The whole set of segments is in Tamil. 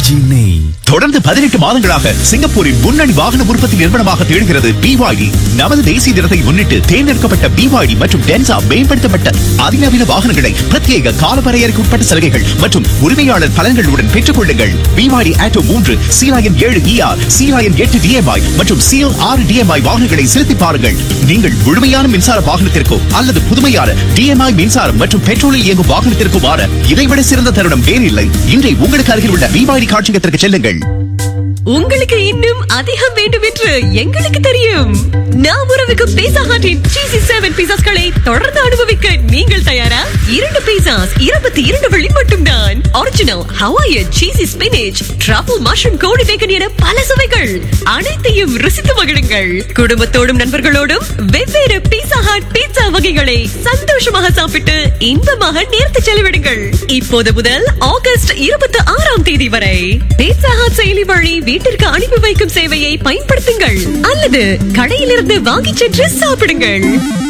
ஆர்கேஜி நெய் தொடர்ந்து பதினெட்டு மாதங்களாக சிங்கப்பூரின் முன்னணி வாகன உற்பத்தி நிறுவனமாக திகழ்கிறது BYD நமது தேசிய தினத்தை முன்னிட்டு தேர்ந்தெடுக்கப்பட்ட BYD மற்றும் டென்சா மேம்படுத்தப்பட்ட அதிநவீன வாகனங்களை பிரத்யேக காலவரையறைக்கு உட்பட்ட சலுகைகள் மற்றும் உரிமையாளர் பலன்களுடன் பெற்றுக் கொள்ளுங்கள் BYD ஆட்டோ மூன்று சீலாயன் ஏழு ER சீலாயன் எட்டு DMI மற்றும் சிஎல் ஆறு DMI வாகனங்களை செலுத்தி பாருங்கள் நீங்கள் முழுமையான மின்சார வாகனத்திற்கோ அல்லது புதுமையான DMI மின்சாரம் மற்றும் பெட்ரோலில் இயங்கும் வாகனத்திற்கோ மாற இதைவிட சிறந்த தருணம் வேறில்லை இன்றை உங்களுக்கு அருகில் உள்ள BYD காட்சியகத்திற்கு செல்லுங்கள் உங்களுக்கு இன்னும் அதிகம் வேண்டும் என்று எங்களுக்கு தெரியும் நாம் உறவுக்கும் பீசா ஹாட்டின் சீசி செவன் பீசாஸ்களை தொடர்ந்து அனுபவிக்க நீங்கள் தயாரா இரண்டு பீசாஸ் இருபத்தி இரண்டு வெள்ளி மட்டும்தான் original Hawaiian cheesy spinach truffle mushroom கோடி பேக்கன் என பல சுவைகள் அனைத்தையும் ருசித்து மகிழுங்கள் குடும்பத்தோடும் நண்பர்களோடும் வெவ்வேறு பீசா ஹாட் பீட்சா வகைகளை சந்தோஷமாக சாப்பிட்டு இன்பமாக நேர்த்து செலவிடுங்கள் இப்போது முதல் ஆகஸ்ட் இருபத்தி ஆறாம் தேதி வரை பீட்சா ஹாட் செயலி வழி வீட்டிற்கு அனுப்பி வைக்கும் சேவையை பயன்படுத்துங்கள் அல்லது கடையிலிருந்து வாங்கிச் சென்று சாப்பிடுங்கள்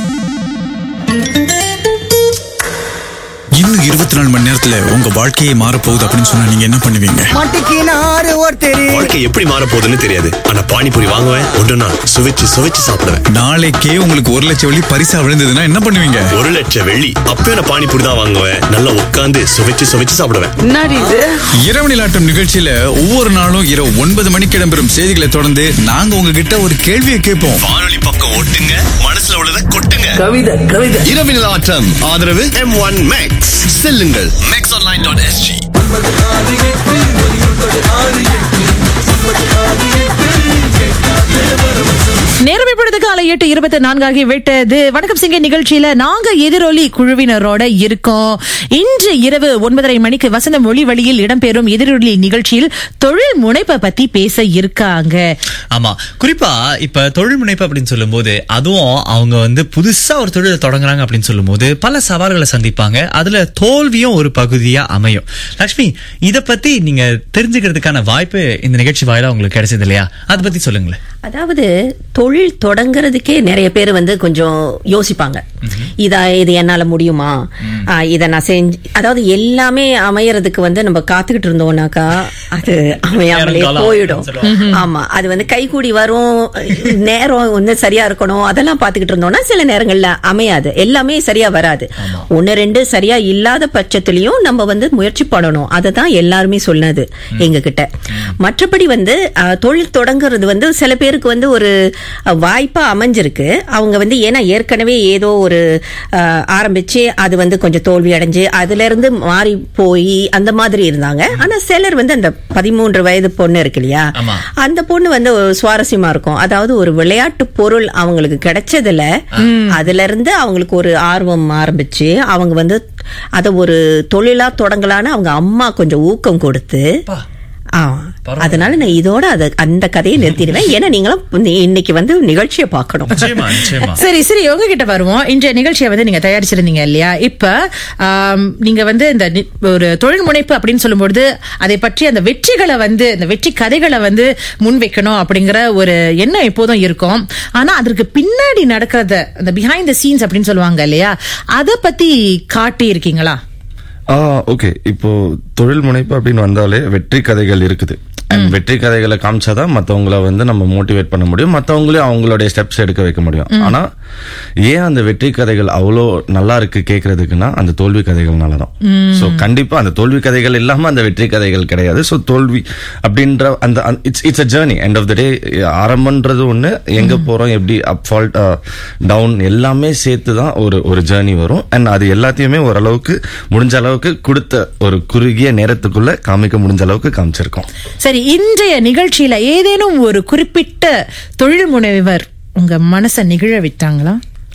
இன்னும் இருபத்தி நாலு மணி நேரத்துல உங்க வாழ்க்கையே மாறப் போகுது அப்படின்னு சொன்னா நீங்க என்ன பண்ணுவீங்க மாட்டிக்கினாரு ஒருத்தர் வாழ்க்கை எப்படி மாற போகுதுன்னு தெரியாது ஆனா பானிபூரி வாங்குவேன் ஒன்று நான் சுவைச்சு சுவைச்சு சாப்பிடுவேன் நாளைக்கே உங்களுக்கு ஒரு லட்சம் வெள்ளி பரிசா விழுந்ததுன்னா என்ன பண்ணுவீங்க ஒரு லட்சம் வெள்ளி அப்பவே நான் பானிபூரி தான் வாங்குவேன் நல்லா உட்காந்து சுவைச்சு சுவைச்சு சாப்பிடுவேன் இரவு நிலாட்டம் நிகழ்ச்சியில ஒவ்வொரு நாளும் இரவு ஒன்பது மணிக்கு இடம்பெறும் செய்திகளை தொடர்ந்து நாங்க உங்ககிட்ட ஒரு கேள்வியை கேட்போம் வானொலி பக்கம் ஓட்டுங்க மனசுல உள்ளதை கொட்டுங்க கவிதை கவிதை இரவினல் ஆட்டம் ஆதரவு எம் ஒன் மேக்ஸ் செல்லுங்கள் மேக்ஸ் ஆன்லைன் டாட் எஸ்ஜி நேரம் இப்பொழுது காலை எட்டு இருபத்தி நான்காகி விட்டது வணக்கம் சிங்க நிகழ்ச்சியில நாங்க எதிரொலி குழுவினரோட இருக்கோம் இன்று இரவு ஒன்பதரை மணிக்கு வசந்த மொழி வழியில் இடம்பெறும் எதிரொலி நிகழ்ச்சியில் தொழில் முனைப்பை பத்தி பேச இருக்காங்க ஆமா குறிப்பா இப்ப தொழில் முனைப்பு அப்படின்னு சொல்லும்போது அதுவும் அவங்க வந்து புதுசா ஒரு தொழிலை தொடங்குறாங்க அப்படின்னு சொல்லும்போது பல சவால்களை சந்திப்பாங்க அதுல தோல்வியும் ஒரு பகுதியா அமையும் லக்ஷ்மி இத பத்தி நீங்க தெரிஞ்சுக்கிறதுக்கான வாய்ப்பு இந்த நிகழ்ச்சி வாயிலா உங்களுக்கு கிடைச்சது இல்லையா அதை பத்தி சொல்லுங்களேன் அதாவது தொழில் தொடங்குறதுக்கே நிறைய பேர் வந்து கொஞ்சம் யோசிப்பாங்க இதா இது என்னால முடியுமா ஆ, இத நான் செஞ்சு அதாவது எல்லாமே அமையறதுக்கு வந்து நம்ம காத்துக்கிட்டு இருந்தோம்னாக்கா அது அமையாமலே நேரம் காலம் போயிடும் சொல்லுவாங்க. ஆமா அது வந்து கைகூடி வரும் நேரம் வந்து சரியா இருக்கணும் அதெல்லாம் பாத்துக்கிட்டு இருந்தோம்னா சில நேரங்கள்ல அமையாது எல்லாமே சரியா வராது ஒன்னு ரெண்டு சரியா இல்லாத பட்சத்திலயும் நம்ம வந்து முயற்சி பண்ணணும் அதை தான் எல்லாருமே சொன்னது எங்க கிட்ட மற்றபடி வந்து அஹ், தொழில் தொடங்குறது வந்து சில பேருக்கு வந்து ஒரு அஹ், வாய்ப்பா அமைஞ்சிருக்கு அவங்க வந்து ஏன்னா ஏற்கனவே ஏதோ ஒரு அஹ், ஆரம்பிச்சு அது வந்து கொஞ்சம் தோல்வி அடைஞ்சு அதுல இருந்து மாறி போய் அந்த மாதிரி இருந்தாங்க ஆனா சிலர் வந்து அந்த பதிமூன்று வயது பொண்ணு இருக்கு இல்லையா ஆமா. அந்த பொண்ணு வந்து ஒரு சுவாரஸ்யமா இருக்கும் அதாவது ஒரு விளையாட்டு பொருள் அவங்களுக்கு கிடைச்சதுல அதுல இருந்து அவங்களுக்கு ஒரு ஆர்வம் ஆரம்பிச்சு அவங்க வந்து அத ஒரு தொழிலா தொடங்கலான்னு அவங்க அம்மா கொஞ்சம் ஊக்கம் கொடுத்து ஆ, அதனால நான் இதோட அத அந்த கதையை நிறுத்திடுவேன் ஏன்னா நீங்களும் இன்னி- இன்னைக்கு வந்து நிகழ்ச்சியை பார்க்கணும் நிச்சயமா நிச்சயமா சரி சரி உங்ககிட்ட வருவோம் இன்றைய நிகழ்ச்சியை வந்து நீங்க தயாரிச்சிருந்தீங்க இல்லையா இப்ப ஆம், நீங்க வந்து இந்த நி- ஒரு தொழில் முனைப்பு அப்படின்னு சொல்லும்பொழுது அதை பற்றி அந்த வெற்றிகளை வந்து இந்த வெற்றி கதைகளை வந்து முன்வைக்கணும் அப்படிங்கிற ஒரு எண்ணம் எப்போதும் இருக்கும் ஆனா அதற்கு பின்னாடி நடக்கிறத அந்த பிஹைண்ட் த சீன்ஸ் அப்படின்னு சொல்லுவாங்க இல்லையா அதை பத்தி காட்டி இருக்கீங்களா ஆ ஓகே இப்போ தொழில் முனைப்பு அப்படின்னு வந்தாலே வெற்றி கதைகள் இருக்குது And வெற்றி கதைகளை காமிச்சாதான் மத்தவங்கள வந்து நம்ம மோட்டிவேட் பண்ண முடியும் மத்தவங்களையும் அவங்களுடைய ஸ்டெப்ஸ் எடுக்க வைக்க முடியும் ஆனா ஏன் அந்த வெற்றி கதைகள் அவ்வளோ நல்லா இருக்கு கேட்கறதுக்குன்னா அந்த தோல்வி கதைகள்னால தான் ஸோ கண்டிப்பா அந்த தோல்வி கதைகள் இல்லாம அந்த வெற்றி கதைகள் கிடையாது ஸோ தோல்வி அப்படின்ற அந்த it's it's a journey end of the day ஆரம்பன்றது ஒண்ணு எங்க போறோம் எப்படி அப் ஃபால்ட் டவுன் எல்லாமே சேர்த்து தான் ஒரு ஒரு ஜேர்னி வரும் அண்ட் அது எல்லாத்தையுமே ஓரளவுக்கு முடிஞ்ச அளவுக்கு கொடுத்த ஒரு குறுகிய நேரத்துக்குள்ள காமிக்க முடிஞ்ச அளவுக்கு காமிச்சிருக்கோம் சரி இன்றைய நிகழ்ச்சியில ஏதேனும் ஒரு குறிப்பிட்ட தொழில் முனைவர் உங்க மனசை நிகழ விட்டாங்களா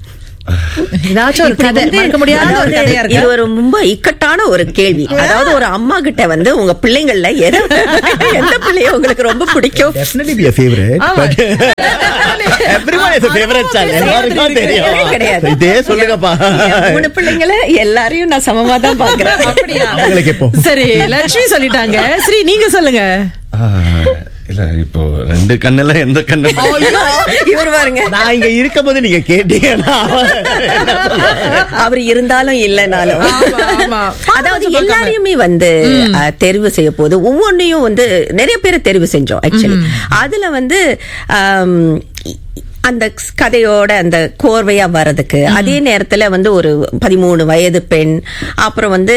ஏதாச்சும் ஒரு இப்படி கதை வந்து- மறக்க முடியாத ஒரு அதாவது கதையா இது இருக்கு ஒரு ரொம்ப இக்கட்டான ஒரு கேள்வி அதாவது ஒரு அம்மா கிட்ட வந்து உங்க பிள்ளைங்கள்ல எதை எந்த பிள்ளைய உங்களுக்கு ரொம்ப பிடிக்கும் definitely be a favorite ஆமா. but everyone is a favorite child எல்லாருக்கும் தெரியும் கிடையாது. இதே சொல்லுங்கப்பா என் மூணு பிள்ளைங்கள எல்லாரையும் நான் சமமா தான் பாக்குறேன் அப்படியா அவங்களுக்கு எப்போ சரி லட்சுமி சொல்லிட்டாங்க சரி நீங்க சொல்லுங்க ஆஹ், இல்ல இப்போ ரெண்டு கண்ணுல எந்த கண்ணு இவர் பாருங்க நான் இங்க இருக்கும் போது நீங்க கேட்டீங்கன்னா அவர் இருந்தாலும் இல்லைனாலும் ஆமா, ஆமா. அதாவது பார்க்காம. எல்லாரையுமே வந்து அஹ், தெரிவு செய்ய போது ஒவ்வொன்றையும் வந்து நிறைய பேரை தெரிவு செஞ்சோம் ஆக்சுவலி அதுல வந்து ஆம், இ- அந்த கதையோட அந்த கோர்வையா வர்றதுக்கு அதே நேரத்துல வந்து ஒரு பதிமூணு வயது பெண் அப்புறம் வந்து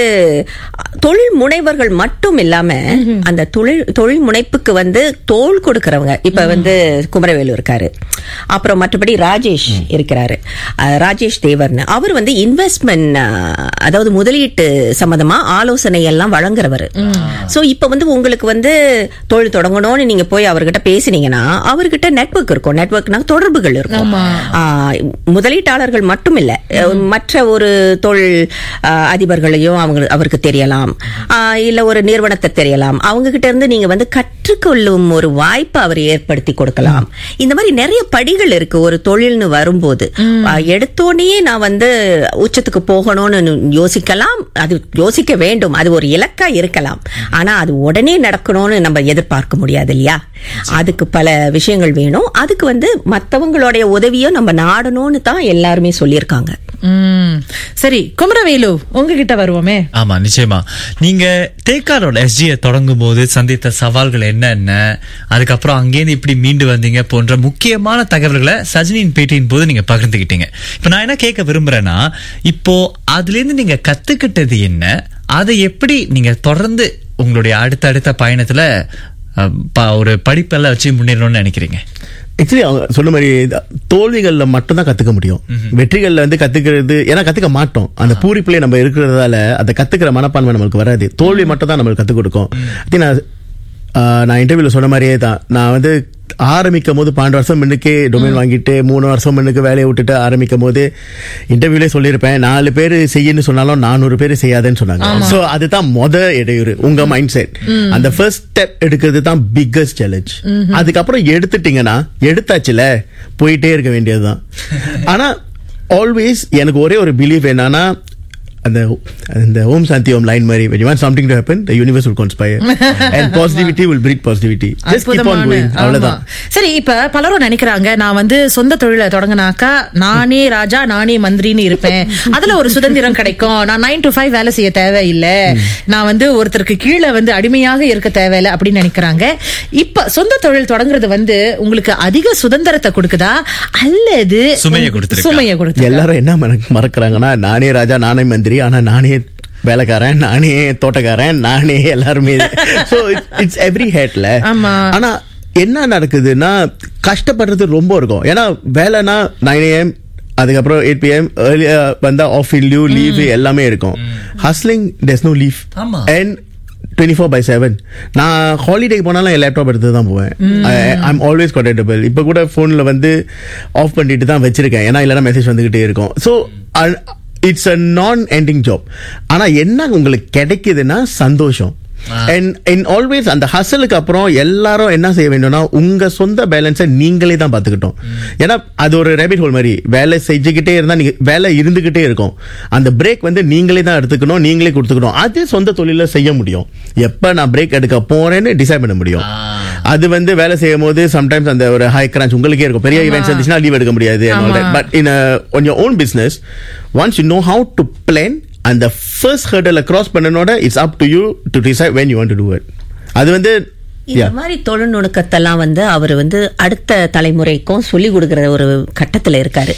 தொழில் முனைவர்கள் மட்டும் இல்லாம அந்த தொழில் தொழில் முனைப்புக்கு வந்து தோள் கொடுக்கறவங்க இப்ப வந்து குமரவேலு இருக்காரு அப்புறம் மற்றபடி ராஜேஷ் இருக்கிறாரு அஹ், ராஜேஷ் தேவர்னு அவர் வந்து இன்வெஸ்ட்மெண்ட் அதாவது முதலீட்டு சம்பந்தமா ஆலோசனை எல்லாம் வழங்குறவர் சோ இப்ப வந்து உங்களுக்கு வந்து தொழில் தொடங்கணும்னு நீங்க போய் அவர்கிட்ட பேசினீங்கன்னா அவர்கிட்ட நெட்வொர்க் இருக்கும் நெட்வொர்க்னா தொடர்புகள் இருக்கும் ஆ, முதலீட்டாளர்கள் மட்டும் இல்ல அஹ், மற்ற ஒரு தொழில் அஹ், அதிபர்களையும் அவங்க அவருக்கு தெரியலாம் ஆ, இல்ல ஒரு நிறுவனத்தை தெரியலாம் அவங்க கிட்ட இருந்து நீங்க வந்து கற்றுக்கொள்ளும் ஒரு வாய்ப்பை அவர் ஏற்படுத்தி கொடுக்கலாம் இந்த மாதிரி நிறைய படிகள் இருக்கு ஒரு தொழில்னு வரும்போது ஆ, எடுத்தோடனே நான் வந்து உச்சத்துக்கு போகணும்னு யோசிக்கலாம் அது யோசிக்க வேண்டும் அது ஒரு இலக்கா இருக்கலாம் ஆனா அது உடனே நடக்கணும்னு நம்ம எதிர்பார்க்க முடியாது இல்லையா அதுக்கு பல விஷயங்கள் வேணும் அதுக்கு வந்து மத்தவங்களுடைய உதவியும் நம்ம நாடணும்னு தான் எல்லாருமே சொல்லியிருக்காங்க ம். சரி குமரவேலு உங்ககிட்ட வருவோமே ஆமா நிச்சயமா நீங்க தேக்காரோட எஸ்ஜியை தொடங்கும் போது சந்தித்த சவால்கள் என்னென்ன அதுக்கப்புறம் அங்கேருந்து இப்படி மீண்டு வந்தீங்க போன்ற முக்கியமான தகவல்களை சஜினியின் பேட்டியின் போது நீங்க பகிர்ந்துக்கிட்டீங்க இப்ப நான் என்ன கேட்க விரும்புறேன்னா இப்போ அதுல இருந்து நீங்க கத்துக்கிட்டது என்ன அதை எப்படி நீங்க தொடர்ந்து உங்களுடைய அடுத்த அடுத்த பயணத்துல அஹ், ப- ஒரு படிப்பெல்லாம் வச்சு முன்னேறணும்னு நினைக்கிறீங்க ஆக்சுவலி அவங்க சொன்ன மாதிரி இந்த தோல்விகள்ல மட்டும் தான் கத்துக்க முடியும் வெற்றிகள்ல வந்து கத்துக்கிறது ஏன்னா கத்துக்க மாட்டோம் அந்த பூரிப்புல நம்ம இருக்கிறதால அந்த கத்துக்கிற மனப்பான்மை நம்மளுக்கு வராது தோல்வி மட்டும் தான் நம்மளுக்கு கத்துக் கொடுக்கும் I think நான் ஆஹ், நான் இன்டர்வியூல சொன்ன மாதிரியே தான் நான் வந்து ஆரம்பிக்கும் போது பன்னெண்டு வருஷம் முன்னுக்கே டொமைன் வாங்கிட்டு மூணு வருஷம் முன்னுக்கு வேலையை விட்டுட்டு ஆரம்பிக்கும் போது இன்டர்வியூலே சொல்லியிருப்பேன் நாலு பேர் செய்யன்னு சொன்னாலும் நானூறு பேர் செய்யாதுன்னு சொன்னாங்க சோ அதுதான் மொத இடையூறு உங்க மைண்ட் செட் அந்த ஃபர்ஸ்ட் ஸ்டெப் எடுக்கிறது தான் பிக்கஸ்ட் சேலஞ்ச் அதுக்கப்புறம் எடுத்துட்டீங்கன்னா எடுத்தாச்சுல போயிட்டே இருக்க வேண்டியதுதான் ஆனா ஆல்வேஸ் எனக்கு ஒரே ஒரு பிலீஃப் என்னன்னா அந்த அந்த ஓம் சாந்தி ஓம் லைன் மாதிரி when you want something to happen the universe will conspire and positivity will breed positivity just keep on அற்புதமான, going ஆமா. அவ்வளவுதான் சரி இப்ப பலரும் நினைக்கிறாங்க நான் வந்து சொந்த தொழிலை தொடங்கினாக்கா நானே ராஜா நானே மந்திரின்னு இருப்பேன் அதுல ஒரு சுதந்திரம் கிடைக்கும் நான் நைன் to ஃபைவ் வேலை செய்ய தேவையில்லை நான் வந்து ஒருத்தருக்கு கீழே வந்து அடிமையாக இருக்க தேவையில்லை அப்படின்னு நினைக்கிறாங்க இப்ப சொந்த தொழில் தொடங்குறது வந்து உங்களுக்கு அதிக சுதந்திரத்தை கொடுக்குதா அல்லது சுமையை கொடுத்திருக்கா? சுமையை கொடுத்து எல்லாரும் என்ன மறக்க- மறக்கறாங்கன்னா நானே ராஜா நானே மந்திரி ஆனா நானே வேலைக்காரன் நானே தோட்டக்காரன் நானே எல்லாருமே சோ இட்ஸ் எவ்ரி ஹேட்ல ஆமா. ஆனா என்ன நடக்குதுன்னா கஷ்டப்படுறது ரொம்ப இருக்கும் ஏன்னா வேலைனா நைன் ஏஎம் அதுக்கப்புறம் எயிட் பிஎம் வந்தா ஆஃப் லீவ் லீவ் எல்லாமே இருக்கும் ஹஸ்லிங் டெஸ் நோ லீவ் ஆமா. And twenty four by seven நான் ஹாலிடே போனாலும் என் லேப்டாப் எடுத்து தான் போவேன் ஐம் ஆல்வேஸ் கண்டக்டபிள் இப்போ கூட ஃபோனில் வந்து ஆஃப் பண்ணிட்டு தான் வச்சிருக்கேன் ஏன்னா இல்லைனா மெசேஜ் வந்துகிட்டே இருக்கும் ஸோ இட்ஸ் அ நான் எண்டிங் ஜாப் ஆனால் என்ன உங்களுக்கு கிடைக்குதுன்னா சந்தோஷம் அண்ட் இன் ஆல்வேஸ் அந்த ஹசலுக்கு அப்புறம் எல்லாரும் என்ன செய்ய வேண்டும்னா உங்க சொந்த பேலன்ஸை நீங்களே தான் பார்த்துக்கிட்டோம் ஏன்னா அது ஒரு ரேபிட் ஹோல் மாதிரி வேலை செஞ்சுக்கிட்டே இருந்தா நீங்க வேலை இருந்துகிட்டே இருக்கும் அந்த பிரேக் வந்து நீங்களே தான் எடுத்துக்கணும் நீங்களே கொடுத்துக்கணும் அது சொந்த தொழில செய்ய முடியும் எப்ப நான் பிரேக் எடுக்க போறேன்னு டிசைட் பண்ண முடியும் அது வந்து வேலை செய்யும் போது சம்டைம்ஸ் அந்த ஒரு ஹை கிரான்ச் உங்களுக்கே இருக்கும் பெரிய ஈவெண்ட்ஸ் இருந்துச்சுன்னா லீவ் எடுக்க முடியாது but in on your own business once you know how to plan அந்த ஃபர்ஸ்ட் ஹர்டல கிராஸ் பண்ணனோட it's up to you to decide when you want to do it அது வந்து இந்த yeah. மாதிரி தொழில்நுணுக்கத்தெல்லாம் வந்து அவர் வந்து அடுத்த தலைமுறைக்கும் சொல்லி கொடுக்கிற ஒரு கட்டத்துல இருக்காரு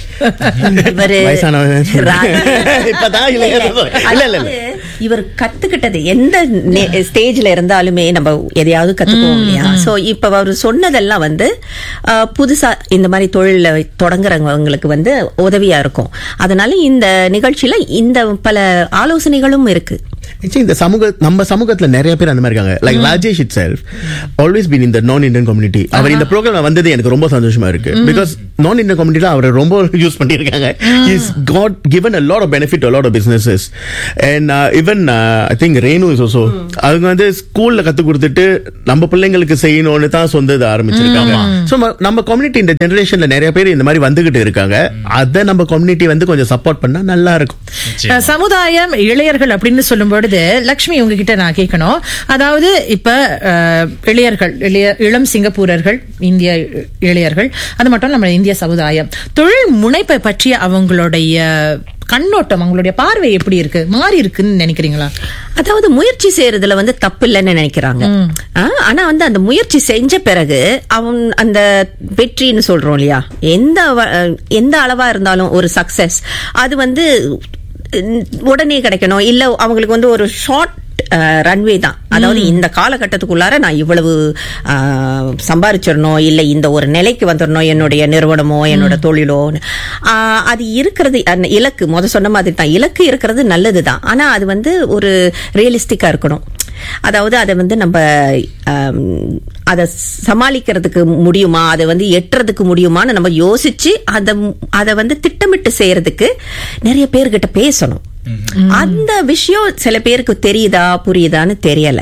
இவரு வயசானவன் ராஜா- இப்பதான் இல்ல இல்ல இல்ல இல்ல இவர் கத்துக்கிட்டது எந்த ஸ்டேஜ்ல இருந்தாலுமே நம்ம எதையாவது கத்துக்குவோம் இல்லையா சோ இப்ப அவர் சொன்னதெல்லாம் வந்து அஹ், புதுசா இந்த மாதிரி தொழில தொடங்குறவங்களுக்கு வந்து உதவியா இருக்கும் அதனால இந்த நிகழ்ச்சியில இந்த பல ஆலோசனைகளும் இருக்கு Actually, இந்த சமூக நம்ம சமூகத்துல நிறைய பேர் அந்த மாதிரி இருக்காங்க like Rajesh itself always been இந்த நான் இந்தியன் கம்யூனிட்டி அவர் இந்த ப்ரோக்ராம் வந்தது எனக்கு ரொம்ப சந்தோஷமா இருக்கு பிகாஸ் நான் இந்தியன் கம்யூனிட்டில அவரை ரொம்ப யூஸ் பண்ணிருக்காங்க is God given a lot of benefit to a lot of businesses and uh, even uh, I think Renu is also அவங்க வந்து ஸ்கூல்ல கத்து கொடுத்துட்டு நம்ம பிள்ளைங்களுக்கு செய்யணும்னு தான் சொந்த இதை ஆரம்பிச்சிருக்காங்க சோ நம்ம கம்யூனிட்டி இந்த ஜெனரேஷன்ல நிறைய பேர் இந்த மாதிரி வந்துகிட்டு இருக்காங்க அதை நம்ம கம்யூனிட்டி வந்து கொஞ்சம் சப்போர்ட் பண்ணா நல்லா இருக்கும் அஹ், சமுதாயம் இளையர்கள் அப்படின்னு சொல்லும்பொழுது பொழுது லக்ஷ்மி உங்ககிட்ட நான் கேட்கணும் அதாவது இப்ப அஹ், இளையர்கள் இளைய இளம் சிங்கப்பூரர்கள் இந்திய இளையர்கள் அது மட்டும் நம்ம இந்திய சமுதாயம் தொழில் முனைப்பை பற்றிய அவங்களுடைய கண்ணோட்டம் அவங்களுடைய பார்வை எப்படி இருக்கு மாறி இருக்குன்னு நினைக்கிறீங்களா அதாவது முயற்சி செய்யறதுல வந்து தப்பு இல்லைன்னு நினைக்கிறாங்க ஆ, ஆனா வந்து அந்த முயற்சி செஞ்ச பிறகு அவன் அந்த வெற்றின்னு சொல்றோம் இல்லையா எந்த வ- எந்த அளவா இருந்தாலும் ஒரு சக்சஸ் அது வந்து உம், உடனே கிடைக்கணும் இல்ல அவங்களுக்கு வந்து ஒரு ஷார்ட் ரன்வே தான் அதாவது இந்த காலகட்டத்துக்குள்ளார நான் இவ்வளவு ஆ, சம்பாரிச்சிடணும் இல்ல இந்த ஒரு நிலைக்கு வந்துடணும் என்னுடைய நிறுவனமோ என்னோட தொழிலோ ஆ, அது இருக்கிறது அந்த இலக்கு முத சொன்ன மாதிரி தான் இலக்கு இருக்கிறது நல்லதுதான் ஆனா அது வந்து ஒரு ரியலிஸ்டிக்கா இருக்கணும் அதாவது அதை வந்து நம்ம ஆம், அதை சமாளிக்கிறதுக்கு முடியுமா அதை வந்து எட்டுறதுக்கு முடியுமான்னு நம்ம யோசிச்சு அதை அதை வந்து திட்டமிட்டு செய்யறதுக்கு நிறைய பேர்கிட்ட பேசணும் அந்த விஷயம் சில பேருக்கு தெரியுதா புரியுதான்னு தெரியல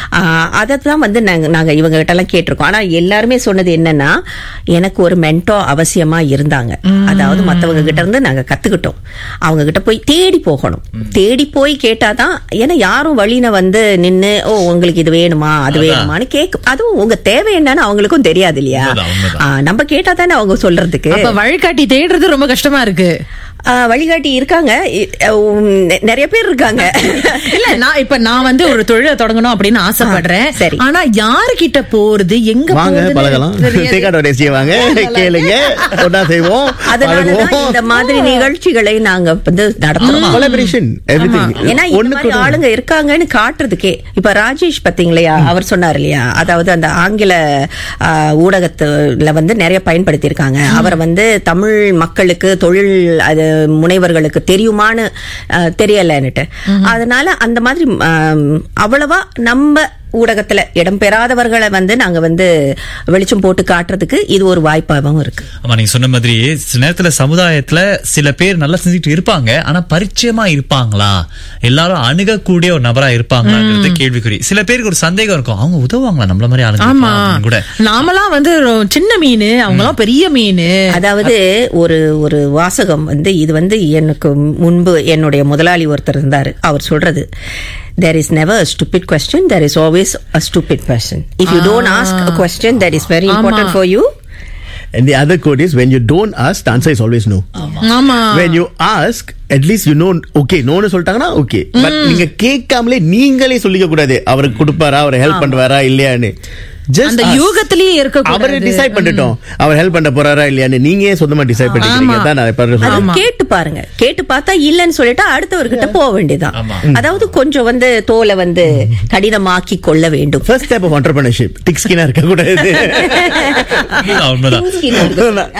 அதை தான் வந்து நாங்க நாங்க இவங்க கிட்ட எல்லாம் கேட்டிருக்கோம் ஆனா எல்லாருமே சொன்னது என்னன்னா எனக்கு ஒரு மென்டோ அவசியமா இருந்தாங்க அதாவது மத்தவங்க கிட்ட இருந்து நாங்க கத்துக்கிட்டோம் அவங்க கிட்ட போய் தேடி போகணும் தேடி போய் கேட்டாதான் ஏன்னா யாரும் வழியின வந்து நின்னு ஓ உங்களுக்கு இது வேணுமா அது வேணுமான்னு கேட்க அதுவும் உங்க தேவை என்னன்னு அவங்களுக்கும் தெரியாது இல்லையா உண்மைதான், உண்மைதான். ஆ, நம்ம கேட்டா தானே அவங்க சொல்றதுக்கு அப்ப வழிகாட்டி தேடுறது ரொம்ப கஷ்டமா இருக்கு ஆ, வழிகாட்டி இருக்காங்க இ- உம், நெ- நிறைய பேர் இருக்காங்க இல்ல நான் இப்ப நான் வந்து ஒரு தொழிலை தொடங்கணும் அப்படின்னு ஆசைப்படுறேன் ஆ, சரி. ஆனா யாருகிட்ட போறது எங்க வாங்க போறதுன்னு பழகலாம் தெரியாது. தேக்காட்டோ டேஸ்டியை வாங்க கேளுங்க ஒன்னா செய்வோம் அதனாலதான் பழகுவோம். இந்த மாதிரி நிகழ்ச்சிகளை நாங்க வந்து நடத்துறோம் collaboration, everything. ஏன்னா இந்த ஒண்ணுக்கு மாதிரி ஒண்ணு. ஆளுங்க இருக்காங்கன்னு காட்டுறதுக்கே இப்ப ராஜேஷ் பாத்தீங்களா அவர் சொன்னார் இல்லையா அதாவது அந்த ஆங்கில ஆ, ஊடகத்துல வந்து நிறைய பயன்படுத்தி இருக்காங்க அவரை வந்து தமிழ் மக்களுக்கு தொழில் அது முனைவர்களுக்கு தெரியுமான்னு ஆ, தெரியலன்னுட்டு அதனால அந்த மாதிரி ஆம், அவ்வளவா நம்ம ஊடகத்துல இடம்பெறாதவர்களை வந்து நாங்க வந்து வெளிச்சம் போட்டு காட்டுறதுக்கு இது ஒரு வாய்ப்பாகவும் இருக்கு ஆமா நீங்க சொன்ன மாதிரி சில நேரத்துல சமுதாயத்துல சில பேர் நல்லா செஞ்சுட்டு இருப்பாங்க ஆனா பரிச்சயமா இருப்பாங்களா எல்லாரும் அணுகக்கூடிய ஒரு நபரா இருப்பாங்களாங்கிறது கேள்விக்குறி சில பேருக்கு ஒரு சந்தேகம் இருக்கும் அவங்க உதவுவாங்களா நம்மள மாதிரி ஆளுங்க ஆமா அப்படின்னு கூட நாமெல்லாம் வந்து ஒரு சின்ன மீன் அவங்கலாம் பெரிய மீன் அதாவது ஒரு ஒரு வாசகம் வந்து இது வந்து எனக்கு முன்பு என்னுடைய முதலாளி ஒருத்தர் இருந்தாரு அவர் சொல்றது there is never a stupid question there is always a stupid person if you don't ask a question that is very important ஆமா. for you And the other code is when you don't ask, the answer is always no. ஆமா When you ask, at least you know, okay, நோன்னு சொல்லிட்டாங்கன்னா ஓகே பட் நீங்க கேட்காமலே நீங்களே சொல்லிக்க கூடாது அவருக்கு கொடுப்பாரா அவர் ஹெல்ப் பண்ணுவாரா இல்லையான்னு Just அந்த ask. யூகத்திலேயே இருக்க அவரு டிசைட் பண்ணிட்டோம் அவர் ஹெல்ப் பண்ண போறாரா இல்லையான்னு நீங்க ஏன் சொந்தமா டிசைட் பண்ணிக்கிறீங்க ஆமா. தான் நான் இப்ப அது சொல்றேன் கேட்டு பாருங்க கேட்டு பார்த்தா இல்லன்னு சொல்லிட்டு அடுத்தவர்கிட்ட போக வேண்டியதான் ஆமா. அதாவது கொஞ்சம் வந்து தோலை வந்து கடினமாக்கி கொள்ள வேண்டும் first step of entrepreneurship thick ஸ்கினா இருக்க கூடாது உண்மைதான், உண்மைதான்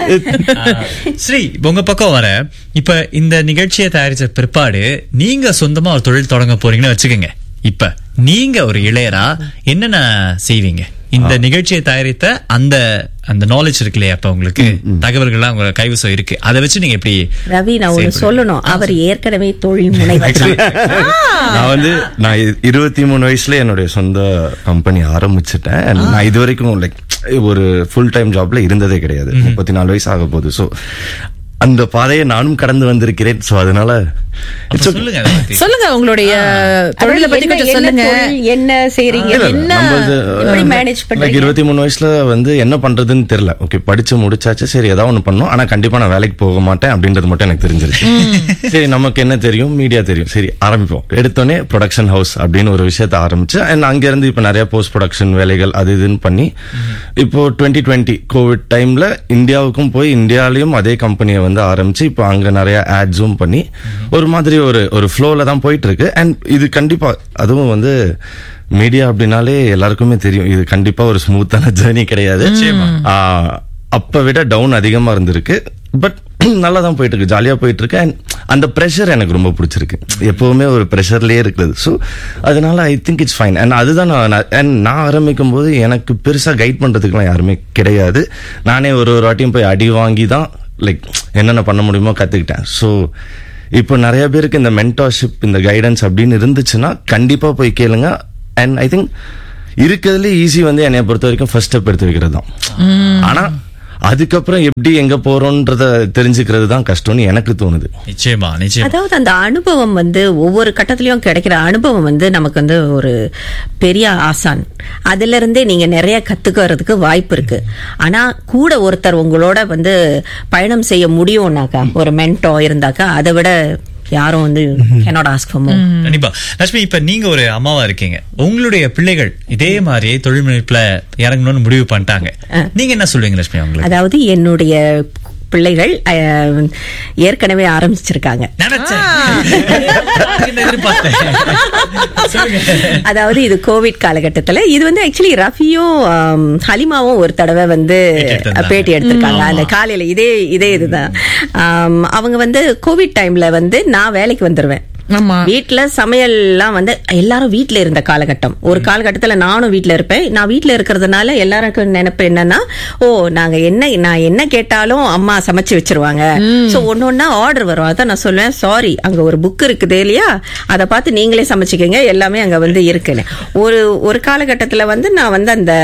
ஸ்ரீ இப்ப உங்க பக்கம் வர இப்ப இந்த நிகழ்ச்சியை தயாரிச்ச பிற்பாடு நீங்க சொந்தமா ஒரு தொழில் தொடங்க போறீங்கன்னு வச்சுக்கோங்க இப்ப நீங்க ஒரு இளையரா என்னென்ன செய்வீங்க இந்த நிகழ்ச்சியை தயாரித்த அந்த அந்த நாலேஜ் இருக்கு இல்லையா அப்ப உங்களுக்கு தகவல்கள்லாம் உங்க கைவசம் இருக்கு அதை வச்சு நீங்க எப்படி ரவி நான் ஒண்ணு செயல்படுவீங்க? சொல்லணும் அவர் ஏற்கனவே தொழில் முனைவர் தான். நான் வந்து நான் இ- இருபத்தி மூணு வயசுல என்னுடைய சொந்த கம்பெனி ஆரம்பிச்சிட்டேன் And நான் இது வரைக்கும் லைக் ஒரு ஃபுல் டைம் ஜாப்ல இருந்ததே கிடையாது முப்பத்தி நாலு வயசு ஆக போகுது ஸோ அந்த பாதையை நானும் கடந்து வந்திருக்கிறேன் ஸோ அதனால அப்ப சொல்லுங்க அதை பத்தி. சொல்லுங்க உங்களுடைய தொழிலை பத்தி என்ன- கொஞ்சம் என்ன சொல்லுங்க தொழில், என்ன செய்றீங்க இல்ல, இல்ல, என்ன நம்மளது, எப்படி அஹ், மேனேஜ் like பண்றீங்க இருபத்தி மூணு வயசுல வந்து என்ன பண்றதுன்னு தெரியல ஓகே படிச்சு முடிச்சாச்சு சரி ஏதாவது ஒண்ணு பண்ணும் ஆனா கண்டிப்பா நான் வேலைக்கு போக மாட்டேன் அப்படின்றது மட்டும் எனக்கு தெரிஞ்சிருச்சு சரி நமக்கு என்ன தெரியும் மீடியா தெரியும் சரி ஆரம்பிப்போம் எடுத்தோடனே ப்ரொடக்ஷன் ஹவுஸ் அப்படின்னு ஒரு விஷயத்த ஆரம்பிச்சு அண்ட் அங்க இருந்து இப்ப நிறைய போஸ்ட் ப்ரொடக்ஷன் வேலைகள் அது இதுன்னு பண்ணி இப்போ டுவெண்ட்டி டுவெண்ட்டி கோவிட் டைம்ல இந்தியாவுக்கும் போய் இந்தியாலயும் அதே கம்பெனியை வந்து ஆரம்பிச்சு இப்போ அங்க நிறைய ஆட்ஸும் பண்ணி ஒரு மாதிரி ஒரு ஒரு ஃப்ளோல தான் போயிட்டு இருக்கு அண்ட் இது கண்டிப்பா அதுவும் வந்து மீடியா அப்படின்னாலே எல்லாருக்குமே தெரியும் இது கண்டிப்பா ஒரு ஸ்மூத்தான ஜேர்னி கிடையாது ஆஹ், அப்ப விட டவுன் அதிகமா இருந்திருக்கு பட் நல்லா தான் போயிட்டு இருக்கு ஜாலியா போயிட்டு இருக்கு அண்ட் அந்த ப்ரெஷர் எனக்கு ரொம்ப பிடிச்சிருக்கு எப்பவுமே ஒரு ப்ரெஷர்லயே இருக்கிறது ஸோ அதனால I think it's fine and அதுதான் நான் and நான் ஆரம்பிக்கும் போது எனக்கு பெருசா கைட் பண்றதுக்குலாம் யாருமே கிடையாது நானே ஒரு ஒரு வாட்டியும் போய் அடி வாங்கி தான் லைக் என்னென்ன பண்ண முடியுமோ கத்துக்கிட்டேன் ஸோ இப்போ நிறைய பேருக்கு இந்த மென்டார்ஷிப் இந்த கைடன்ஸ் அப்படின்னு இருந்துச்சுன்னா கண்டிப்பா போய் கேளுங்க அண்ட் ஐ திங்க் இருக்கிறதுல ஈஸி வந்து என்னைய பொறுத்த வரைக்கும் ஃபர்ஸ்ட் ஸ்டெப் எடுத்து வைக்கிறது தான் ஆனா அதுக்கப்புறம் எப்படி எங்க போறோம்ன்றத தெரிஞ்சுக்கிறது தான் கஷ்டம்னு எனக்கு தோணுது நிச்சயமா நிச்சயமா அதாவது அந்த அனுபவம் வந்து ஒவ்வொரு கட்டத்திலயும் கிடைக்கிற அனுபவம் வந்து நமக்கு வந்து ஒரு பெரிய ஆசான் அதுல இருந்தே நீங்க நிறைய கத்துக்கிறதுக்கு வாய்ப்பு இருக்கு ஆனா கூட ஒருத்தர் உங்களோட வந்து பயணம் செய்ய முடியும்னாக்கா ஒரு மென்டோ இருந்தாக்கா அதை விட யாரும் வந்து cannot ask for more கண்டிப்பா லட்சுமி இப்ப நீங்க ஒரு அம்மாவா இருக்கீங்க உங்களுடைய பிள்ளைகள் இதே மாதிரி தொழில் முனைப்புல இறங்கணும்னு முடிவு பண்ணிட்டாங்க நீங்க என்ன சொல்லுவீங்க லட்சுமி அவங்களுக்கு அதாவது என்னுடைய பிள்ளைகள் அஹ், ஏற்கனவே ஆரம்பிச்சிருக்காங்க நினைச்சேன் என்ன எதிர்பார்த்தேன் சொல்லுங்க அதாவது இது கோவிட் காலகட்டத்துல இது வந்து ஆக்சுவலி ரஃபியும் ஆம், ஹலிமாவும் ஒரு தடவை வந்து பேட்டி எடுத்திருந்தாங்க. பேட்டி எடுத்திருக்காங்க அந்த காலையில இதே இதே இதுதான் ஆம், அவங்க வந்து கோவிட் டைம்ல வந்து நான் வேலைக்கு வந்துருவேன் ஆமா வீட்ல சமையல்லாம் வந்து எல்லாரும் வீட்ல இருந்த காலகட்டம் ஒரு காலகட்டத்துல நானும் வீட்ல இருப்பேன் நான் வீட்ல இருக்கிறதுனால எல்லாருக்கும் நினைப்பு என்னன்னா ஓ நாங்க என்ன நான் என்ன கேட்டாலும் அம்மா சமைச்சு வச்சிருவாங்க சோ ஒன்னு ஒன்னா ஆர்டர் வரும் அதான் நான் சொல்லுவேன் சாரி அங்க ஒரு புக் இருக்குது இல்லையா அதை பார்த்து நீங்களே சமைச்சுக்கங்க எல்லாமே அங்க வந்து இருக்குன்னு ஒரு ஒரு காலகட்டத்துல வந்து நான் வந்து அந்த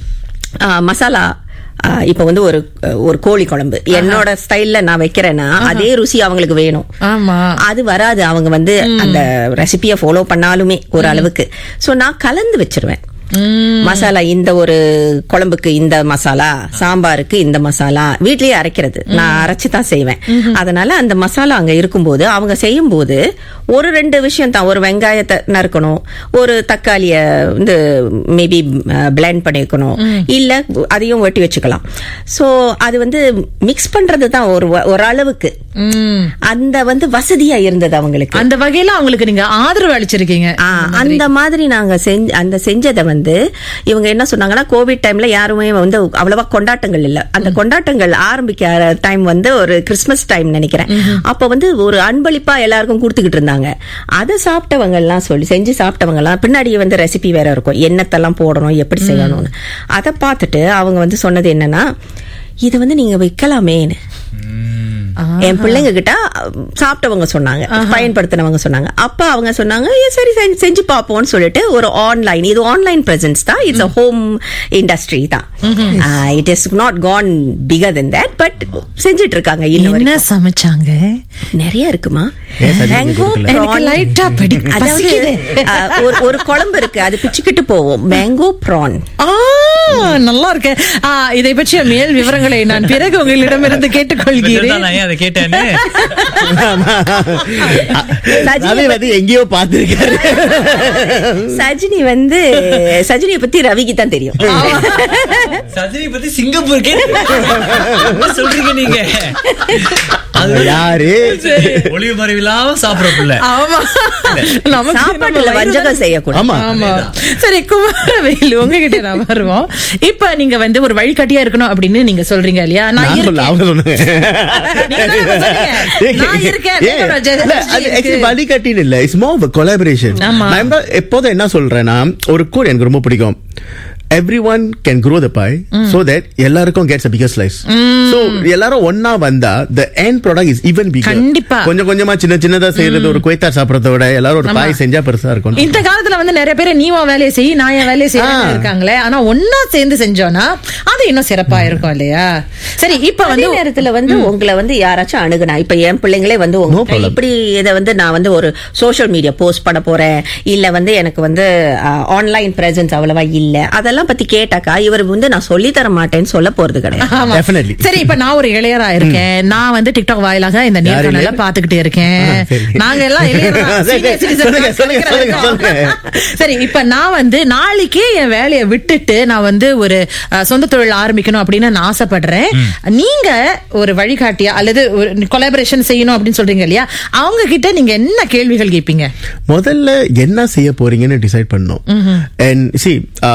ஆ, மசாலா ஆ, இப்ப வந்து ஒரு ஒரு கோழி குழம்பு என்னோட ஸ்டைல்ல நான் வைக்கிறேன்னா அதே ருசி அவங்களுக்கு வேணும் ஆமா அது வராது அவங்க வந்து அந்த ரெசிபியை ஃபாலோ பண்ணாலுமே ஒரு அளவுக்கு சோ நான் கலந்து வச்சிருவேன் மசாலா இந்த ஒரு குழம்புக்கு இந்த மசாலா சாம்பாருக்கு இந்த மசாலா வீட்லயே அரைக்கிறது நான் அரைச்சு தான் செய்வேன் அதனால அந்த மசாலா அங்க இருக்கும்போது அவங்க செய்யும் போது ஒரு ரெண்டு விஷயம் தான் ஒரு வெங்காயத்தை நறுக்கணும் ஒரு தக்காளிய வந்து மேபி பிளெண்ட் பண்ணிக்கணும் இல்ல அதையும் வெட்டி வச்சுக்கலாம் சோ அது வந்து மிக்ஸ் பண்றது தான் ஒரு வ- ஒரு அளவுக்கு ம். அந்த வந்து வசதியா இருந்தது அவங்களுக்கு அந்த வகையில அவங்களுக்கு நீங்க ஆதரவு அளிச்சிருக்கீங்க ஆ, அந்த மாதிரி நாங்க செஞ்ச அந்த செஞ்சதை வந்து இவங்க என்ன சொன்னாங்கன்னா கோவிட் டைம்ல யாருமே வந்து அவ்வளவா கொண்டாட்டங்கள் இல்ல அந்த கொண்டாட்டங்கள் ஆரம்பிக்கிற டைம் வந்து ஒரு கிறிஸ்மஸ் டைம் நினைக்கிறேன் அப்ப வந்து ஒரு அன்பளிப்பா எல்லாருக்கும் கொடுத்துக்கிட்டு இருந்தாங்க அதை சாப்பிட்டவங்க எல்லாம் சொல்லி செஞ்சு சாப்பிட்டவங்க எல்லாம் பின்னாடி வந்து ரெசிபி வேற இருக்கும் என்னத்தெல்லாம் போடணும் எப்படி செய்யணும்னு அதை பார்த்துட்டு அவங்க வந்து சொன்னது என்னன்னா இதை வந்து நீங்க வைக்கலாமேன்னு என் பிள்ளைங்க கிட்ட சாப்பிட்டவங்க சொன்னாங்க பயன்படுத்தினவங்க சொன்னாங்க அப்ப அவங்க சொன்னாங்க "ஏ, சரி செஞ்சு- செஞ்சு பார்ப்போம்னு சொல்லிட்டு ஒரு ஆன்லைன் இது ஆன்லைன் பிரசன்ஸ் தான் இட்ஸ் அ ஹோம் இண்டஸ்ட்ரி தான் it is not configure then that but செஞ்சுட்டு இருக்காங்க இன்னும் என்ன வரைக்கும். சமைச்சாங்க நிறைய இருக்குமா ஏன் சரி Mango கொடுக்கல? எனக்கு prawn. லைட்டா படி அதாவது பசிக்குது. அஹ், ஒரு ஒரு குழம்பு இருக்கு அது பிச்சுக்கிட்டு போவோம் மேங்கோ ப்ரான் ஆ, நல்லா இருக்கு ஆ, இதை பற்றிய மேல் விவரங்களை நான் பிறகு உங்களிடமிருந்து கேட்டுக்கொள்கிறேன் தெரிஞ்சால் நான் ஏன் அதை கேட்டேன்னு ரவி வந்து எங்கேயோ பார்த்திருக்காரு சஜினி வந்து சஜினியை பத்தி ரவிக்கு தான் தெரியும் சஜினி பத்தி சிங்கப்பூர் கேட்டு என்ன சொல்றீங்க நீங்க அது வந்து யாரு ஒளிவு மறைவில்லாம சாப்பிடுற பிள்ளை ஆமா நமக்கு சாப்பாட்டுல நம்ம வஞ்சகம் செய்யக்கூடாது ஆமா ஆமா சரி குமாரவேல் உங்ககிட்ட நான் வருவோம் இப்ப நீங்க வந்து ஒரு வழிகாட்டியா இருக்கணும் அப்படின்னு நீங்க சொல்றீங்க இல்லையா நான் நான் சொல்ல இருக்கேன். அவங்க சொன்னாங்க நீங்க தான் இப்ப சொன்னீங்க. நான் இருக்கேன். ஏன்? என்னோட ஜெ- இல்ல, அது இருக்கு. actually வழிகாட்டின்னு இல்ல இட்ஸ் மோர் கொலாபரேஷன் ஆமா. நான் எப்ப- எப்போதும் என்ன சொல்றேன்னா ஒரு கோட் எனக்கு ரொம்ப பிடிக்கும் everyone can grow the pie so that எல்லாருக்கும் gets a bigger slice so எல்லாரும் ஒன்னா வந்தா the end product is even bigger கண்டிப்பா. கொஞ்சம் கொஞ்சமா சின்ன சின்னதா செய்யறது ஒரு குவைத்தார் சாப்பிடறத விட எல்லாரும் ஒரு ஆமா. பாய் செஞ்சா பெருசா இருக்கும் இந்த காலத்துல வந்து நிறைய பேர் நீ உன் வேலையை செய் நான் என் வேலையை செய்ய ஆ. இருக்காங்களே ஆனா ஒன்னா சேர்ந்து செஞ்சோம்னா அது இன்னும் சிறப்பா இருக்கும் இல்லையா சரி இப்ப அதே வந்து நேரத்துல வந்து உங்களை வந்து யாராச்சும் அணுகுனா இப்ப என் பிள்ளைங்களே வந்து No உங்க problem. இப்படி இதை வந்து நான் வந்து ஒரு சோஷியல் மீடியா போஸ்ட் பண்ண போறேன் இல்ல வந்து எனக்கு வந்து ஆன்லைன் பிரசன்ஸ் அவ்வளவா இல்ல அதெல்லாம் பத்தி கேட்டாக்கா இவர் வந்து நான் சொல்லி தர மாட்டேன்னு சொல்ல போறது கிடையாது ஆமா. Definitely. சரி இப்ப நான் ஒரு இளையரா இருக்கேன் நான் வந்து டிக்டாக் வாயிலாக இந்த நேர்காணல இளையரா? பாத்துக்கிட்டே இருக்கேன் ஆ, சரி. நாங்க எல்லாம் இளையரா தான். சரி, Senior citizen சொல்லுங்க, தான் சொல்லுங்க, சொல்லுங்க, கிடைக்கிறோம். சொல்லுங்க. சரி இப்ப நான் வந்து நாளைக்கே என் வேலையை விட்டுட்டு நான் வந்து ஒரு அஹ், சொந்த தொழில் ஆரம்பிக்கணும் அப்படின்னு நான் ஆசைப்படுறேன் நீங்க ஒரு வழிகாட்டியா அல்லது ஒரு கொலாபரேஷன் செய்யணும் அப்படின்னு சொல்றீங்க இல்லையா அவங்க கிட்ட நீங்க என்ன கேள்விகள் கேட்பீங்க முதல்ல என்ன செய்ய போறீங்கன்னு டிசைட் பண்ணும் அண்ட் சி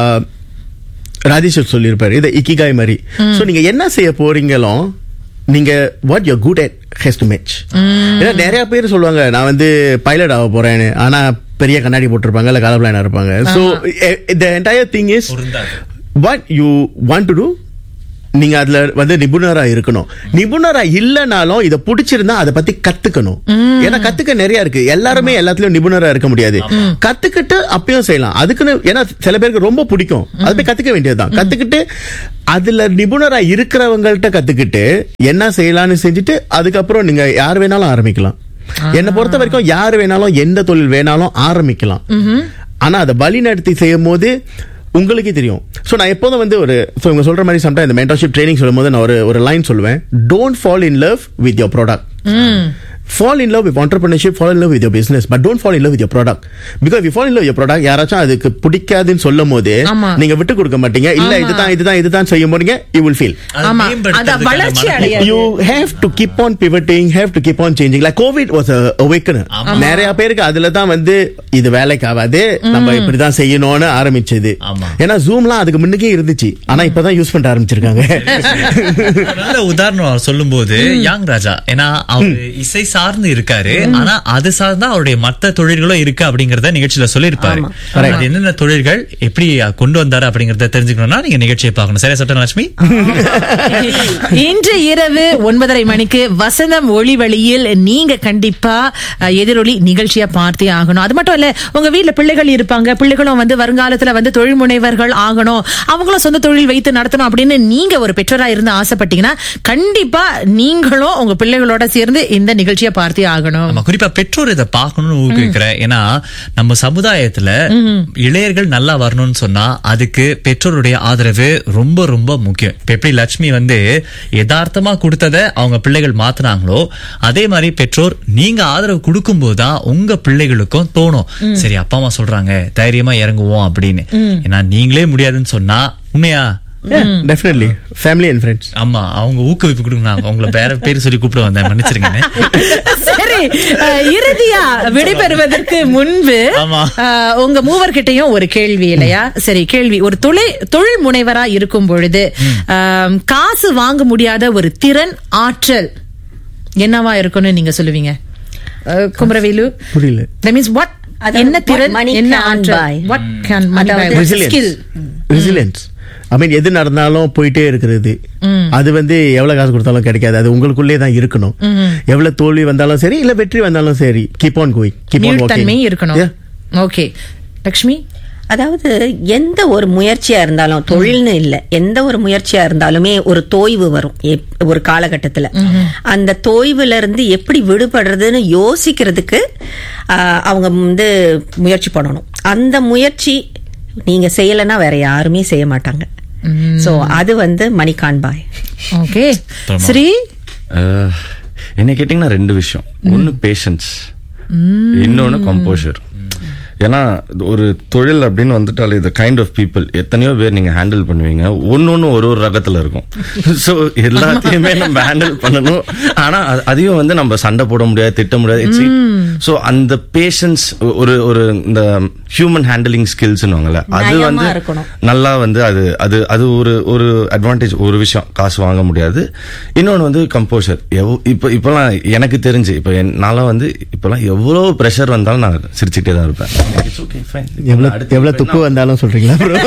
ராஜேஷ் சொல்லியிருப்பாரு இது இக்கிகாய் மாதிரி சோ நீங்க என்ன செய்ய போறீங்களோ நீங்க what you good at has to match ஏன்னா நிறைய பேர் சொல்லுவாங்க நான் வந்து பைலட் ஆக போறேன்னு ஆனா பெரிய கண்ணாடி போட்டிருப்பாங்க இல்ல கலர் பிளானா இருப்பாங்க so the entire thing is பொருந்தாது. What you want to do நீங்க அதுல வந்து நிபுணரா இருக்கணும் நிபுணரா இல்லனாலும் இத பிடிச்சிருந்தா அதை பத்தி கத்துக்கணும் ஏன்னா கத்துக்க நிறைய இருக்கு எல்லாருமே எல்லாத்துலயும் நிபுணரா இருக்க முடியாது கத்துக்கிட்டு அப்பயும் செய்யலாம் அதுக்குன்னு ஏன்னா சில பேருக்கு ரொம்ப பிடிக்கும் அது போய் கத்துக்க வேண்டியதுதான் கத்துக்கிட்டு அதுல நிபுணரா இருக்கிறவங்கள்ட்ட கத்துக்கிட்டு என்ன செய்யலாம்னு செஞ்சுட்டு அதுக்கப்புறம் நீங்க யார் வேணாலும் ஆரம்பிக்கலாம் என்னை பொறுத்த வரைக்கும் யார் வேணாலும் எந்த தொழில் வேணாலும் ஆரம்பிக்கலாம் ஆனா அதை வழி நடத்தி செய்யும் போது உங்களுக்கே தெரியும் ஸோ நான் எப்போதும் வந்து ஒரு ஸோ இவங்க சொல்ற மாதிரி சம்டைம் இந்த மென்டர்ஷிப் ட்ரைனிங் சொல்லும் போது நான் ஒரு ஒரு லைன் சொல்லுவேன் don't fall in love with your product fall in love with entrepreneurship fall in love with your business but don't fall in love with your product because if you fall in love with your product யாராச்சும் அதுக்கு பிடிக்காதுன்னு சொல்லும் போது ஆமா. நீங்க விட்டு கொடுக்க மாட்டீங்க இல்ல ஆமா. இதுதான் இதுதான் இதுதான் செய்யும் போறீங்க you will feel அதை ஆமா. மேம்படுத்துறதுக்கான அத வளர்ச்சி மன- அடைய- you have to keep on pivoting have to keep on changing like covid was a awakener நிறைய பேருக்கு அதுல தான் வந்து இது வேலைக்கு ஆகாது நம்ம இப்படிதான் செய்யணும்னு ஆரம்பிச்சது ஆமா. ஏன்னா ஜூம்லாம் அதுக்கு முன்னுக்கே இருந்துச்சு ஆனா இப்பதான் யூஸ் பண்ண ஆரம்பிச்சிருக்காங்க ஒரு நல்ல உதாரணம் சொல்லும்போது யாங் ராஜா ஏன்னா அவர் இசை சார்ந்து இருக்காரு ஆனா அது சார்ந்தா அவருடைய மத்த தொழில்களும் இருக்கு அப்படிங்கறத நிகழ்ச்சியில சொல்லியிருப்பாரு அது என்னென்ன தொழில்கள் எப்படி கொண்டு வந்தாரு அப்படிங்கறத தெரிஞ்சுக்கணும்னா நீங்க நிகழ்ச்சியை பார்க்கணும் சரியா சட்டலட்சுமி இன்று இரவு ஒன்பதரை மணிக்கு வசந்தம் ஒளி வழியில் நீங்க கண்டிப்பா அஹ், எதிரொலி நிகழ்ச்சியா பார்த்தே ஆகணும் அது மட்டும் இல்ல உங்க வீட்ல பிள்ளைகள் இருப்பாங்க பிள்ளைகளும் வந்து வருங்காலத்துல வந்து தொழில் முனைவர்கள் ஆகணும் அவங்களும் சொந்த தொழில் வைத்து நடத்தணும் அப்படின்னு நீங்க ஒரு பெற்றோரா இருந்து ஆசைப்பட்டீங்கன்னா கண்டிப்பா நீங்களும் உங்க பிள்ளைகளோட சேர்ந்து இந்த நிகழ்ச்சியை பார்த்தே ஆகணும் நம்ம குறிப்பா பெற்றோர் இதை பார்க்கணும்னு ஊக்குவிக்கிறேன் ஏன்னா நம்ம சமுதாயத்துல இளையர்கள் நல்லா வரணும்னு சொன்னா அதுக்கு பெற்றோருடைய ஆதரவு ரொம்ப ரொம்ப முக்கியம் இப்ப எப்படி லட்சுமி வந்து யதார்த்தமா கொடுத்தத அவங்க பிள்ளைகள் மாத்துனாங்களோ அதே மாதிரி பெற்றோர் நீங்க ஆதரவு கொடுக்கும் போதுதான் உங்க பிள்ளைகளுக்கும் தோணும் சரி அப்பா அம்மா சொல்றாங்க தைரியமா இறங்குவோம் அப்படின்னு ஏன்னா நீங்களே முடியாதுன்னு சொன்னா உண்மையா டெஃபினெட்லி ஃபேமிலி அண்ட் ஃப்ரெண்ட்ஸ் ஆமா அவங்க ஊக்குவிப்பு கொடுங்க நான் உங்களை வேற பேர் சொல்லி கூப்பிட வந்தேன் மன்னிச்சிருங்க சரி அஹ், இறுதியா விடைபெறுவதற்கு முன்பு ஆமா. அஹ், உங்க மூவர்கிட்டயும் ஒரு கேள்வி இல்லையா சரி கேள்வி ஒரு தொழில் தொழில் முனைவரா இருக்கும் பொழுது அஹ், காசு வாங்க முடியாத ஒரு திறன் ஆற்றல் என்னவா இருக்கும்னு நீங்க சொல்லுவீங்க அஹ், குமரவேலு புரியல that means what அதாவது என்ன what திறன் money என்ன can ஆற்றல் buy. what can money buy அதாவது What resilience skill resilience ஐ மீன் எது நடந்தாலும் போயிட்டே இருக்கிறது அது வந்து எவ்வளவு காசு கொடுத்தாலும் கிடைக்காது அது உங்களுக்குள்ளே தான் இருக்கணும் எவ்வளவு தோல்வி வந்தாலும் சரி இல்ல வெற்றி வந்தாலும் சரி keep on going keep on நீள்தன்மை இருக்கணும் வாக்கிங் ஓகே லக்ஷ்மி அதாவது எந்த ஒரு முயற்சியா இருந்தாலும் தொழில்னு இல்ல எந்த ஒரு முயற்சியா இருந்தாலுமே ஒரு தோய்வு வரும் எப்- ஒரு காலகட்டத்துல அந்த தோய்வுல இருந்து எப்படி விடுபடுறதுன்னு யோசிக்கிறதுக்கு ஆஹ், அவங்க வந்து முயற்சி பண்ணணும் அந்த முயற்சி நீங்க செய்யலைன்னா வேற யாருமே செய்ய மாட்டாங்க சோ அது வந்து மணிகான் பாய் ஓகே ஸ்ரீ அஹ், என்ன கேட்டிங்கன்னா ரெண்டு விஷயம் ஒன்னு பேஷன்ஸ் இன்னொன்னு கம்போஷர் ஏன்னா ஒரு தொழில் அப்படின்னு வந்துட்டாலே இது கைண்ட் ஆஃப் பீப்புள் எத்தனையோ பேர் நீங்க ஹேண்டில் பண்ணுவீங்க ஒன்னொன்னு ஒரு ஒரு ரகத்துல இருக்கும் ஸோ எல்லாத்தையுமே நம்ம ஹேண்டில் பண்ணணும் ஆனா அது- அதையும் வந்து நம்ம சண்டை போட முடியாது திட்ட முடியாது ஸோ அந்த பேஷன்ஸ் ஒரு ஒரு இந்த ஹியூமன் ஹேண்டிலிங் ஸ்கில்ஸ்னுவாங்கல்ல அது நயமா வந்து இருக்கணும். நல்லா வந்து அது அது அது ஒரு ஒரு அட்வான்டேஜ் ஒரு விஷயம் காசு வாங்க முடியாது இன்னொன்று வந்து கம்போஷர் எவ் இப்போ இப்போலாம் எனக்கு தெரிஞ்சு இப்போ என்னால வந்து இப்போலாம் எவ்வளோ ப்ரெஷர் வந்தாலும் நான் சிரிச்சுட்டே தான் இருப்பேன் It's okay, fine. எவ்வளவு அடுத்து எவ்வளவு இப்ப துப்பு வந்தாலும் சொல்றீங்களா bro?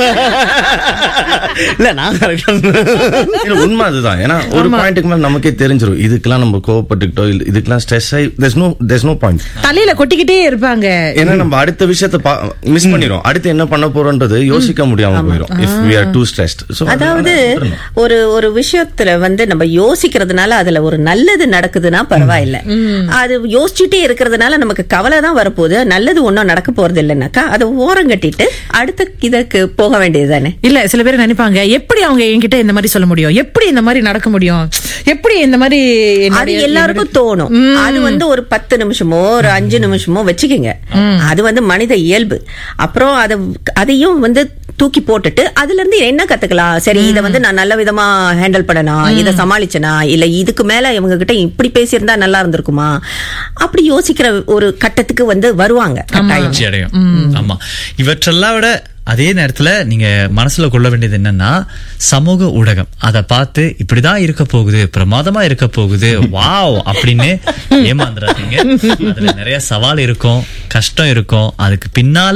இல்ல நான் கரெக்டா இல்ல, உண்மை அதுதான் ஏன்னா ஒரு பாயிண்ட்டுக்கு மேல நமக்கே தெரிஞ்சிரும் இதுக்கெல்லாம் நம்ம கோவப்பட்டுக்கிட்டோ இல்ல இதுக்கெல்லாம் ஸ்ட்ரெஸ் ஆகி there's no there's no point தலையில கொட்டிக்கிட்டே இருப்பாங்க ஏன்னா நம்ம அடுத்த விஷயத்த மிஸ் பண்ணிரும் அடுத்து என்ன பண்ண போறோன்றது யோசிக்க முடியாம போயிடும் if we are too stressed so அதாவது அதனால விட்டுறணும். ஒரு ஒரு விஷயத்துல வந்து நம்ம யோசிக்கிறதுனால அதுல ஒரு நல்லது நடக்குதுன்னா பரவாயில்ல அது யோசிச்சுட்டே இருக்கிறதுனால நமக்கு கவலை தான் வரப்போகுது நல்லது ஒன்றும் நடக்க போறது இல்லைன்னாக்கா அதை ஓரம் கட்டிட்டு அடுத்த இதற்கு போக வேண்டியது தானே இல்ல சில பேர் நினைப்பாங்க எப்படி அவங்க என்கிட்ட இந்த மாதிரி சொல்ல முடியும் எப்படி இந்த மாதிரி நடக்க முடியும் எப்படி இந்த மாதிரி அது என்னுடைய- எல்லாருக்கும் தோணும் அது வந்து ஒரு பத்து நிமிஷமோ ஒரு அஞ்சு நிமிஷமோ வச்சுக்கோங்க அது வந்து மனித இயல்பு அப்புறம் அத அதையும் வந்து தூக்கி போட்டுட்டு அதுல இருந்து என்ன கத்துக்கலாம் சரி இத வந்து நான் நல்ல விதமா ஹேண்டில் பண்ணனா இத சமாளிச்சனா இல்ல இதுக்கு மேல இவங்க கிட்ட இப்படி பேசியிருந்தா நல்லா இருந்திருக்குமா அப்படி யோசிக்கிற ஒரு கட்டத்துக்கு வந்து வருவாங்க கட்டாயம் மகிழ்ச்சி அடையும் ஆமா இவற்றெல்லாம் விட அதே நேரத்துல நீங்க மனசுல கொள்ள வேண்டியது என்னன்னா சமூக ஊடகம் அதை பார்த்து இப்படிதான் இருக்க போகுது பிரமாதமா இருக்க போகுது வாவ் அப்படின்னு ஏமாந்துடாதீங்க அதுல நிறைய சவால் இருக்கும் கஷ்டம் இருக்கும் அதுக்கு பின்னால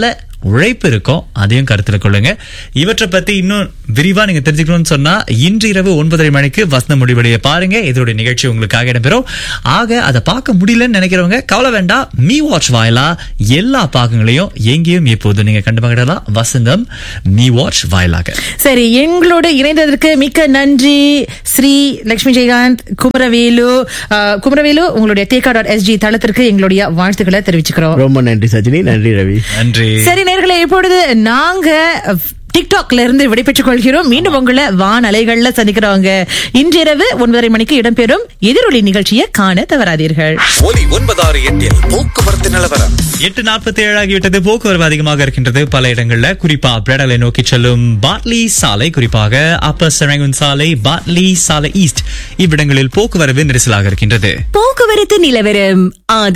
உழைப்பு இருக்கும் அதையும் கருத்துல கொள்ளுங்க இவற்றை பத்தி இன்னும் விரிவா நீங்க தெரிஞ்சுக்கணும்னு சொன்னா இன்று இரவு ஒன்பதரை மணிக்கு வசந்த முடிவடைய பாருங்க இதோட நிகழ்ச்சி உங்களுக்காக இடம்பெறும் ஆக அதை பார்க்க முடியலன்னு நினைக்கிறவங்க கவலை வேண்டாம் மீ வாட்ச் வாயிலா எல்லா பாகங்களையும் எங்கேயும் எப்போதும் நீங்க கண்டு மகிழலாம் வசந்தம் மீ வாட்ச் வாயிலாக சரி எங்களோடு இணைந்ததற்கு மிக்க நன்றி ஸ்ரீ லட்சுமி ஜெயகாந்த் குமரவேலு அஹ், குமரவேலு உங்களுடைய டேகா டாட் எஸ்ஜி தளத்திற்கு எங்களுடைய வாழ்த்துக்களை தெரிவிச்சுக்கிறோம் ரொம்ப நன்றி சஜினி நன்றி ரவி நன்றி சரி நேர்களே இப்பொழுது நாங்க டிக்டாக்ல இருந்து விடைபெற்றுக் கொள்கிறோம் மீண்டும் உங்களை வான் அலைகள்ல சந்திக்கிறவங்க இன்றிரவு ஒன்பதரை மணிக்கு இடம்பெறும் எதிரொலி நிகழ்ச்சியை காண தவறாதீர்கள் ஒலி ஒன்பதாறு எட்டில் போக்குவரத்து நிலவரம் எட்டு நாற்பத்தி ஏழு ஆகிவிட்டது போக்குவரவு அதிகமாக இருக்கின்றது பல இடங்கள்ல குறிப்பா பிரெடலை நோக்கி செல்லும் பாட்லி சாலை குறிப்பாக அப்பர் செரங்குன் சாலை பாட்லி சாலை ஈஸ்ட் இவ்விடங்களில் போக்குவரவு நெரிசலாக இருக்கின்றது போக்குவரத்து நிலவரம்